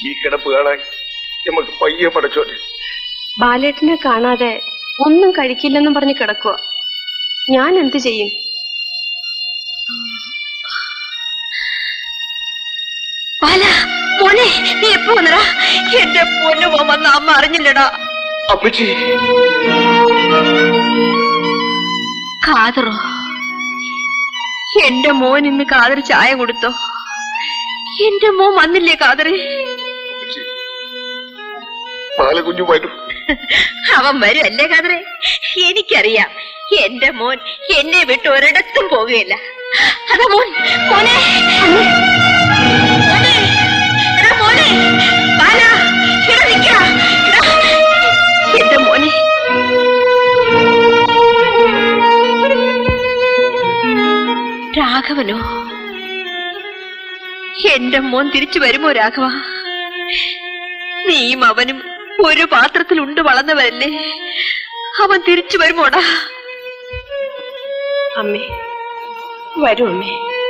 ഈ കിടപ്പ് കാണാൻ നമുക്ക് പയ്യെ പടച്ചോട്ടെ ബാലേട്ടനെ കാണാതെ ഒന്നും കഴിക്കില്ലെന്നും പറഞ്ഞ് കിടക്കുക ഞാൻ എന്ത് ചെയ്യും ബാല മോനെ നീ എപ്പോ വന്നടാ എന്റെ പൊന്നു മോൻ വന്ന അമ്മ അറിഞ്ഞില്ലടാ അമ്മച്ചി കാതറോ എന്റെ മോൻ ഇന്ന് കാതർ ചായ കൊടുത്തോ എന്റെ മോൻ വന്നില്ലേ കാതറ് ബാലകുഞ്ഞു വരും അവൻ വരും അല്ലേ കാതറെ എനിക്കറിയാം എന്റെ മോൻ എന്നെ വിട്ട് ഒരിടത്തും പോകുകയില്ല അതാ മോൻ മോനെ മോനെ എടാ മോനെ ബാല ഇവിടെ നിൽക്കാ എന്റെ മോനെ രാഘവനോ എന്റെ മോൻ തിരിച്ചു വരുമോ രാഘവ നീയും അവനും ഒരു പാത്രത്തിൽ ഉണ്ട് വളർന്നവരല്ലേ അവൻ തിരിച്ചു വരുമോടാ അമ്മേ വരൂ അമ്മേ